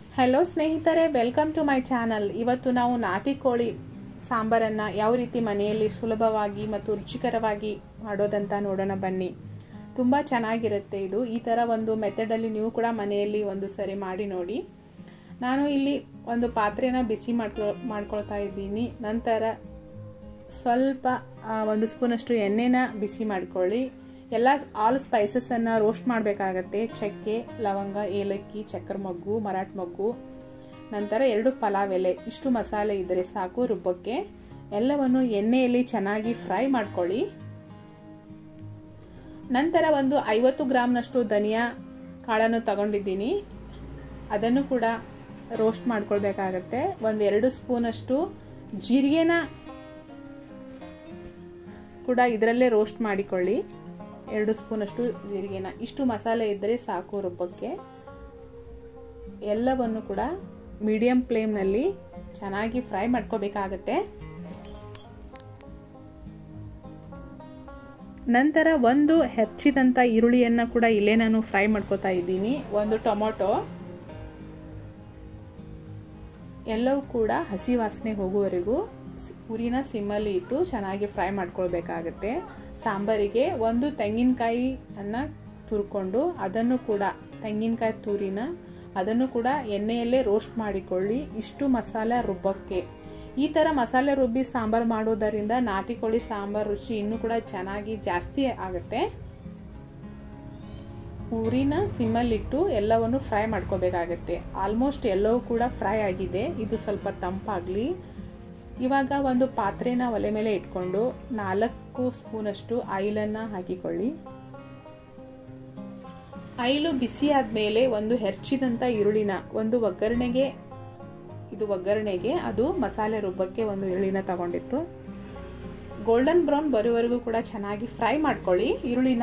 hello ಸ್ನೇಹಿತರೆ welcome to my channel ಇವತ್ತು ನಾವು ನಾಟಿ ಕೋಳಿ ಸಾಂಬಾರನ್ನು ಯಾವ ರೀತಿ ಮನೆಯಲ್ಲಿ ಸುಲಭವಾಗಿ ಮತ್ತು ರುಚಿಕರವಾಗಿ ಮಾಡೋದಂತ ನೋಡೋಣ ಬನ್ನಿ ತುಂಬ ಚೆನ್ನಾಗಿರುತ್ತೆ ಇದು ಈ ಥರ ಒಂದು ಮೆಥಡಲ್ಲಿ ನೀವು ಕೂಡ ಮನೆಯಲ್ಲಿ ಒಂದು ಸರಿ ಮಾಡಿ ನೋಡಿ ನಾನು ಇಲ್ಲಿ ಒಂದು ಪಾತ್ರೆನ ಬಿಸಿ ಮಾಡ್ಕೊ ಮಾಡ್ಕೊಳ್ತಾ ಇದ್ದೀನಿ ನಂತರ ಸ್ವಲ್ಪ ಒಂದು ಸ್ಪೂನಷ್ಟು ಎಣ್ಣೆನ ಬಿಸಿ ಮಾಡ್ಕೊಳ್ಳಿ ಎಲ್ಲ ಆಲ್ ಸ್ಪೈಸಸನ್ನು ರೋಸ್ಟ್ ಮಾಡಬೇಕಾಗತ್ತೆ ಚಕ್ಕೆ ಲವಂಗ ಏಲಕ್ಕಿ ಚಕ್ಕರ ಮೊಗ್ಗು ಮರಾಠ ಮೊಗ್ಗು ನಂತರ ಎರಡು ಪಲಾವ್ ಎಲೆ ಇಷ್ಟು ಮಸಾಲೆ ಇದ್ದರೆ ಸಾಕು ರುಬ್ಬಕ್ಕೆ ಎಲ್ಲವನ್ನು ಎಣ್ಣೆಯಲ್ಲಿ ಚೆನ್ನಾಗಿ ಫ್ರೈ ಮಾಡ್ಕೊಳ್ಳಿ ನಂತರ ಒಂದು ಐವತ್ತು ಗ್ರಾಮ್ನಷ್ಟು ಧನಿಯಾ ಕಾಳನ್ನು ತಗೊಂಡಿದ್ದೀನಿ ಅದನ್ನು ಕೂಡ ರೋಸ್ಟ್ ಮಾಡ್ಕೊಳ್ಬೇಕಾಗತ್ತೆ ಒಂದು ಎರಡು ಸ್ಪೂನಷ್ಟು ಜೀರಿಗೆನ ಕೂಡ ಇದರಲ್ಲೇ ರೋಸ್ಟ್ ಮಾಡಿಕೊಳ್ಳಿ ಎರಡು ಸ್ಪೂನಷ್ಟು ಜೀರಿಗೆನ ಇಷ್ಟು ಮಸಾಲೆ ಇದ್ದರೆ ಸಾಕು ರುಬ್ಬಕ್ಕೆ ಎಲ್ಲವನ್ನು ಕೂಡ ಮೀಡಿಯಂ ಫ್ಲೇಮ್ನಲ್ಲಿ ಚೆನ್ನಾಗಿ ಫ್ರೈ ಮಾಡ್ಕೋಬೇಕಾಗತ್ತೆ ನಂತರ ಒಂದು ಹೆಚ್ಚಿದಂಥ ಈರುಳ್ಳಿಯನ್ನು ಕೂಡ ಇಲ್ಲೇ ನಾನು ಫ್ರೈ ಮಾಡ್ಕೋತಾ ಇದ್ದೀನಿ ಒಂದು ಟೊಮೊಟೊ ಎಲ್ಲವೂ ಕೂಡ ಹಸಿ ವಾಸನೆ ಹೋಗುವವರೆಗೂ ಉರಿನ ಸಿಮ್ಮಲ್ಲಿ ಇಟ್ಟು ಚೆನ್ನಾಗಿ ಫ್ರೈ ಮಾಡ್ಕೊಳ್ಬೇಕಾಗತ್ತೆ ಸಾಂಬಾರಿಗೆ ಒಂದು ತೆಂಗಿನಕಾಯಿ ಅನ್ನ ತುರ್ಕೊಂಡು ಅದನ್ನು ಕೂಡ ತೆಂಗಿನಕಾಯಿ ತುರಿನ ಅದನ್ನು ಕೂಡ ಎಣ್ಣೆಯಲ್ಲೇ ರೋಸ್ಟ್ ಮಾಡಿಕೊಳ್ಳಿ ಇಷ್ಟು ಮಸಾಲೆ ರುಬ್ಬಕ್ಕೆ ಈ ಥರ ಮಸಾಲೆ ರುಬ್ಬಿ ಸಾಂಬಾರು ಮಾಡೋದರಿಂದ ನಾಟಿ ಕೋಳಿ ಸಾಂಬಾರು ರುಚಿ ಇನ್ನೂ ಕೂಡ ಚೆನ್ನಾಗಿ ಜಾಸ್ತಿ ಆಗುತ್ತೆ ಉರಿನ ಸಿಮ್ಮಲ್ಲಿಟ್ಟು ಎಲ್ಲವನ್ನು ಫ್ರೈ ಮಾಡ್ಕೋಬೇಕಾಗತ್ತೆ ಆಲ್ಮೋಸ್ಟ್ ಎಲ್ಲವೂ ಕೂಡ ಫ್ರೈ ಆಗಿದೆ ಇದು ಸ್ವಲ್ಪ ತಂಪಾಗಲಿ ಇವಾಗ ಒಂದು ಪಾತ್ರೆನ ಒಲೆ ಮೇಲೆ ಇಟ್ಕೊಂಡು ನಾಲ್ಕು ಸ್ಪೂನಷ್ಟು ಆಯಿಲನ್ನು ಹಾಕಿಕೊಳ್ಳಿ ಆಯಿಲು ಬಿಸಿ ಆದಮೇಲೆ ಒಂದು ಹೆರ್ಚಿದಂಥ ಈರುಳ್ಳಿನ ಒಂದು ಒಗ್ಗರಣೆಗೆ ಇದು ಒಗ್ಗರಣೆಗೆ ಅದು ಮಸಾಲೆ ರುಬ್ಬಕ್ಕೆ ಒಂದು ಈರುಳ್ಳಿನ ತಗೊಂಡಿತ್ತು ಗೋಲ್ಡನ್ ಬ್ರೌನ್ ಬರೋವರೆಗೂ ಕೂಡ ಚೆನ್ನಾಗಿ ಫ್ರೈ ಮಾಡ್ಕೊಳ್ಳಿ ಈರುಳ್ಳಿನ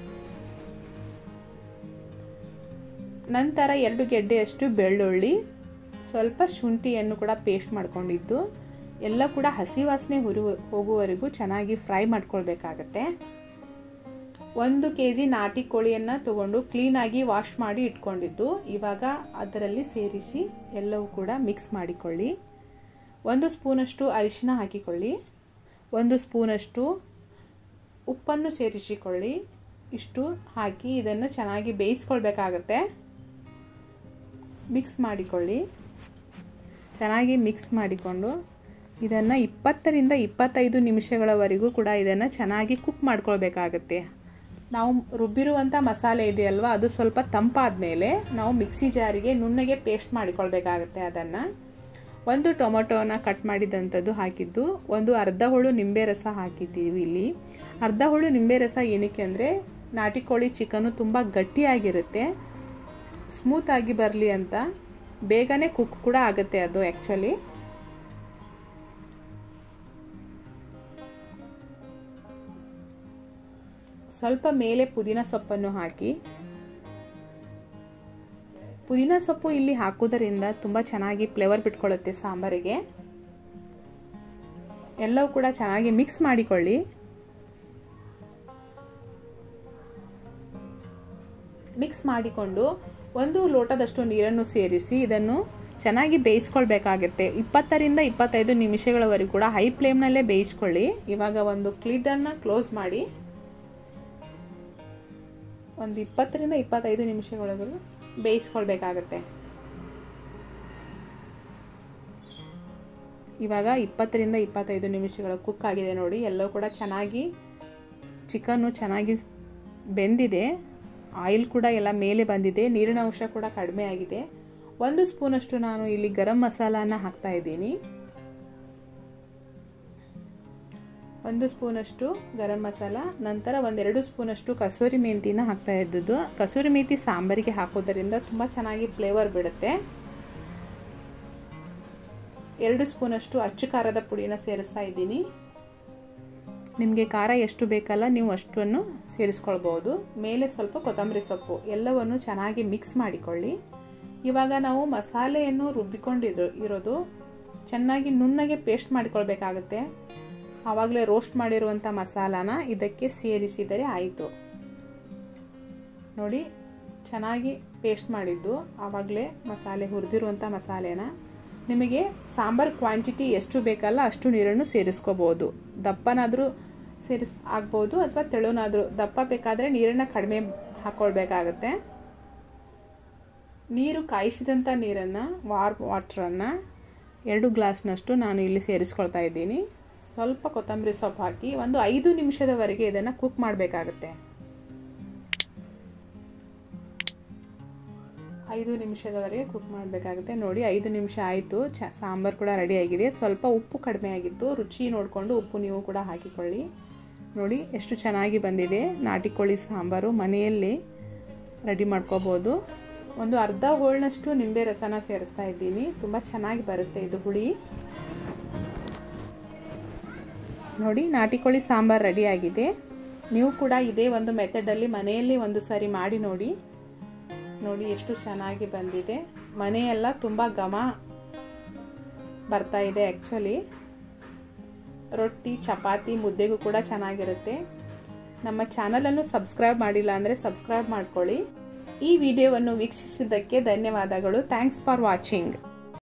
ನಂತರ ಎರಡು ಗೆಡ್ಡೆಯಷ್ಟು ಬೆಳ್ಳುಳ್ಳಿ ಸ್ವಲ್ಪ ಶುಂಠಿಯನ್ನು ಕೂಡ ಪೇಸ್ಟ್ ಮಾಡ್ಕೊಂಡಿದ್ದು ಎಲ್ಲ ಕೂಡ ಹಸಿ ವಾಸನೆ ಹುರು ಹೋಗುವವರೆಗೂ ಚೆನ್ನಾಗಿ ಫ್ರೈ ಮಾಡ್ಕೊಳ್ಬೇಕಾಗತ್ತೆ ಒಂದು ಕೆ ಜಿ ನಾಟಿ ಕೋಳಿಯನ್ನು ತಗೊಂಡು ಕ್ಲೀನಾಗಿ ವಾಶ್ ಮಾಡಿ ಇಟ್ಕೊಂಡಿದ್ದು ಇವಾಗ ಅದರಲ್ಲಿ ಸೇರಿಸಿ ಎಲ್ಲವೂ ಕೂಡ ಮಿಕ್ಸ್ ಮಾಡಿಕೊಳ್ಳಿ ಒಂದು ಸ್ಪೂನಷ್ಟು ಅರಿಶಿನ ಹಾಕಿಕೊಳ್ಳಿ ಒಂದು ಸ್ಪೂನಷ್ಟು ಉಪ್ಪನ್ನು ಸೇರಿಸಿಕೊಳ್ಳಿ ಇಷ್ಟು ಹಾಕಿ ಇದನ್ನು ಚೆನ್ನಾಗಿ ಬೇಯಿಸ್ಕೊಳ್ಬೇಕಾಗತ್ತೆ ಮಿಕ್ಸ್ ಮಾಡಿಕೊಳ್ಳಿ ಚೆನ್ನಾಗಿ ಮಿಕ್ಸ್ ಮಾಡಿಕೊಂಡು ಇದನ್ನು ಇಪ್ಪತ್ತರಿಂದ ಇಪ್ಪತ್ತೈದು ನಿಮಿಷಗಳವರೆಗೂ ಕೂಡ ಇದನ್ನು ಚೆನ್ನಾಗಿ ಕುಕ್ ಮಾಡ್ಕೊಳ್ಬೇಕಾಗತ್ತೆ ನಾವು ರುಬ್ಬಿರುವಂಥ ಮಸಾಲೆ ಇದೆಯಲ್ವ ಅದು ಸ್ವಲ್ಪ ತಂಪಾದ ಮೇಲೆ ನಾವು ಮಿಕ್ಸಿ ಜಾರಿಗೆ ನುಣ್ಣಗೆ ಪೇಸ್ಟ್ ಮಾಡಿಕೊಳ್ಬೇಕಾಗತ್ತೆ ಅದನ್ನು ಒಂದು ಟೊಮೊಟೊನ ಕಟ್ ಮಾಡಿದಂಥದ್ದು ಹಾಕಿದ್ದು ಒಂದು ಅರ್ಧ ಹುಳು ನಿಂಬೆ ರಸ ಹಾಕಿದ್ದೀವಿ ಇಲ್ಲಿ ಅರ್ಧ ಹುಳು ನಿಂಬೆ ರಸ ಏನಕ್ಕೆ ಅಂದರೆ ನಾಟಿ ಕೋಳಿ ಚಿಕನ್ನು ತುಂಬ ಗಟ್ಟಿಯಾಗಿರುತ್ತೆ ಸ್ಮೂತಾಗಿ ಬರಲಿ ಅಂತ ಬೇಗನೆ ಕುಕ್ ಕೂಡ ಆಗುತ್ತೆ ಅದು ಆ್ಯಕ್ಚುಲಿ ಸ್ವಲ್ಪ ಮೇಲೆ ಪುದೀನ ಸೊಪ್ಪನ್ನು ಹಾಕಿ ಪುದೀನ ಸೊಪ್ಪು ಇಲ್ಲಿ ಹಾಕೋದರಿಂದ ತುಂಬ ಚೆನ್ನಾಗಿ ಫ್ಲೇವರ್ ಬಿಟ್ಕೊಳ್ಳುತ್ತೆ ಸಾಂಬಾರಿಗೆ ಎಲ್ಲವೂ ಕೂಡ ಚೆನ್ನಾಗಿ ಮಿಕ್ಸ್ ಮಾಡಿಕೊಳ್ಳಿ ಮಿಕ್ಸ್ ಮಾಡಿಕೊಂಡು ಒಂದು ಲೋಟದಷ್ಟು ನೀರನ್ನು ಸೇರಿಸಿ ಇದನ್ನು ಚೆನ್ನಾಗಿ ಬೇಯಿಸ್ಕೊಳ್ಬೇಕಾಗತ್ತೆ ಇಪ್ಪತ್ತರಿಂದ ಇಪ್ಪತ್ತೈದು ನಿಮಿಷಗಳವರೆಗೂ ಕೂಡ ಹೈ ಫ್ಲೇಮ್ನಲ್ಲೇ ಬೇಯಿಸ್ಕೊಳ್ಳಿ ಇವಾಗ ಒಂದು ಕ್ಲಿಡನ್ನು ಕ್ಲೋಸ್ ಮಾಡಿ ಒಂದು ಇಪ್ಪತ್ತರಿಂದ ಇಪ್ಪತ್ತೈದು ನಿಮಿಷಗಳವರೆಗೂ ಬೇಯಿಸ್ಕೊಳ್ಬೇಕಾಗತ್ತೆ ಇವಾಗ ಇಪ್ಪತ್ತರಿಂದ ಇಪ್ಪತ್ತೈದು ನಿಮಿಷಗಳು ಕುಕ್ ಆಗಿದೆ ನೋಡಿ ಎಲ್ಲವೂ ಕೂಡ ಚೆನ್ನಾಗಿ ಚಿಕನ್ನು ಚೆನ್ನಾಗಿ ಬೆಂದಿದೆ ಆಯಿಲ್ ಕೂಡ ಎಲ್ಲ ಮೇಲೆ ಬಂದಿದೆ ನೀರಿನ ಅಂಶ ಕೂಡ ಕಡಿಮೆ ಆಗಿದೆ ಒಂದು ಸ್ಪೂನಷ್ಟು ನಾನು ಇಲ್ಲಿ ಗರಂ ಮಸಾಲಾನ ಹಾಕ್ತಾ ಇದ್ದೀನಿ ಒಂದು ಸ್ಪೂನಷ್ಟು ಗರಂ ಮಸಾಲ ನಂತರ ಒಂದೆರಡು ಸ್ಪೂನಷ್ಟು ಕಸೂರಿ ಮೆಂತಿನ ಹಾಕ್ತಾ ಇದ್ದದ್ದು ಕಸೂರಿ ಮೆಂತಿ ಸಾಂಬಾರಿಗೆ ಹಾಕೋದರಿಂದ ತುಂಬ ಚೆನ್ನಾಗಿ ಫ್ಲೇವರ್ ಬಿಡುತ್ತೆ ಎರಡು ಸ್ಪೂನಷ್ಟು ಅಚ್ಚು ಖಾರದ ಪುಡಿನ ಸೇರಿಸ್ತಾ ಇದ್ದೀನಿ ನಿಮಗೆ ಖಾರ ಎಷ್ಟು ಬೇಕಲ್ಲ ನೀವು ಅಷ್ಟನ್ನು ಸೇರಿಸ್ಕೊಳ್ಬೋದು ಮೇಲೆ ಸ್ವಲ್ಪ ಕೊತ್ತಂಬರಿ ಸೊಪ್ಪು ಎಲ್ಲವನ್ನು ಚೆನ್ನಾಗಿ ಮಿಕ್ಸ್ ಮಾಡಿಕೊಳ್ಳಿ ಇವಾಗ ನಾವು ಮಸಾಲೆಯನ್ನು ರುಬ್ಬಿಕೊಂಡಿರೋ ಇರೋದು ಚೆನ್ನಾಗಿ ನುಣ್ಣಗೆ ಪೇಸ್ಟ್ ಮಾಡಿಕೊಳ್ಬೇಕಾಗುತ್ತೆ ಆವಾಗಲೇ ರೋಸ್ಟ್ ಮಾಡಿರುವಂಥ ಮಸಾಲಾನ ಇದಕ್ಕೆ ಸೇರಿಸಿದರೆ ಆಯಿತು ನೋಡಿ ಚೆನ್ನಾಗಿ ಪೇಸ್ಟ್ ಮಾಡಿದ್ದು ಆವಾಗಲೇ ಮಸಾಲೆ ಹುರಿದಿರುವಂಥ ಮಸಾಲೆನ ನಿಮಗೆ ಸಾಂಬಾರು ಕ್ವಾಂಟಿಟಿ ಎಷ್ಟು ಬೇಕಲ್ಲ ಅಷ್ಟು ನೀರನ್ನು ಸೇರಿಸ್ಕೋಬೋದು ದಪ್ಪನಾದರೂ ಸೇರಿಸ್ ಆಗ್ಬೋದು ಅಥವಾ ತೆಳುನಾದರೂ ದಪ್ಪ ಬೇಕಾದರೆ ನೀರನ್ನು ಕಡಿಮೆ ಹಾಕ್ಕೊಳ್ಬೇಕಾಗತ್ತೆ ನೀರು ಕಾಯಿಸಿದಂಥ ನೀರನ್ನು ವಾರ್ ವಾಟ್ರನ್ನು ಎರಡು ಗ್ಲಾಸ್ನಷ್ಟು ನಾನು ಇಲ್ಲಿ ಸೇರಿಸ್ಕೊಳ್ತಾ ಇದ್ದೀನಿ ಸ್ವಲ್ಪ ಕೊತ್ತಂಬರಿ ಸೊಪ್ಪು ಹಾಕಿ ಒಂದು ಐದು ನಿಮಿಷದವರೆಗೆ ಇದನ್ನು ಕುಕ್ ಮಾಡಬೇಕಾಗತ್ತೆ ಐದು ನಿಮಿಷದವರೆಗೆ ಕುಕ್ ಮಾಡಬೇಕಾಗುತ್ತೆ ನೋಡಿ ಐದು ನಿಮಿಷ ಆಯಿತು ಚ ಸಾಂಬಾರು ಕೂಡ ರೆಡಿಯಾಗಿದೆ ಸ್ವಲ್ಪ ಉಪ್ಪು ಕಡಿಮೆ ಆಗಿತ್ತು ರುಚಿ ನೋಡಿಕೊಂಡು ಉಪ್ಪು ನೀವು ಕೂಡ ಹಾಕಿಕೊಳ್ಳಿ ನೋಡಿ ಎಷ್ಟು ಚೆನ್ನಾಗಿ ಬಂದಿದೆ ನಾಟಿ ಕೋಳಿ ಸಾಂಬಾರು ಮನೆಯಲ್ಲಿ ರೆಡಿ ಮಾಡ್ಕೋಬೋದು ಒಂದು ಅರ್ಧ ಹೋಳ್ನಷ್ಟು ನಿಂಬೆ ರಸನ ಸೇರಿಸ್ತಾ ಇದ್ದೀನಿ ತುಂಬ ಚೆನ್ನಾಗಿ ಬರುತ್ತೆ ಇದು ಹುಳಿ ನೋಡಿ ನಾಟಿ ಕೋಳಿ ಸಾಂಬಾರು ರೆಡಿಯಾಗಿದೆ ನೀವು ಕೂಡ ಇದೇ ಒಂದು ಮೆಥಡಲ್ಲಿ ಮನೆಯಲ್ಲಿ ಒಂದು ಸರಿ ಮಾಡಿ ನೋಡಿ ನೋಡಿ ಎಷ್ಟು ಚೆನ್ನಾಗಿ ಬಂದಿದೆ ಮನೆಯೆಲ್ಲ ತುಂಬ ಘಮ ಬರ್ತಾ ಇದೆ ಆ್ಯಕ್ಚುಲಿ ರೊಟ್ಟಿ ಚಪಾತಿ ಮುದ್ದೆಗೂ ಕೂಡ ಚೆನ್ನಾಗಿರುತ್ತೆ ನಮ್ಮ ಚಾನಲನ್ನು ಸಬ್ಸ್ಕ್ರೈಬ್ ಮಾಡಿಲ್ಲ ಅಂದರೆ ಸಬ್ಸ್ಕ್ರೈಬ್ ಮಾಡ್ಕೊಳ್ಳಿ ಈ ವಿಡಿಯೋವನ್ನು ವೀಕ್ಷಿಸಿದ್ದಕ್ಕೆ ಧನ್ಯವಾದಗಳು ಥ್ಯಾಂಕ್ಸ್ ಫಾರ್ ವಾಚಿಂಗ್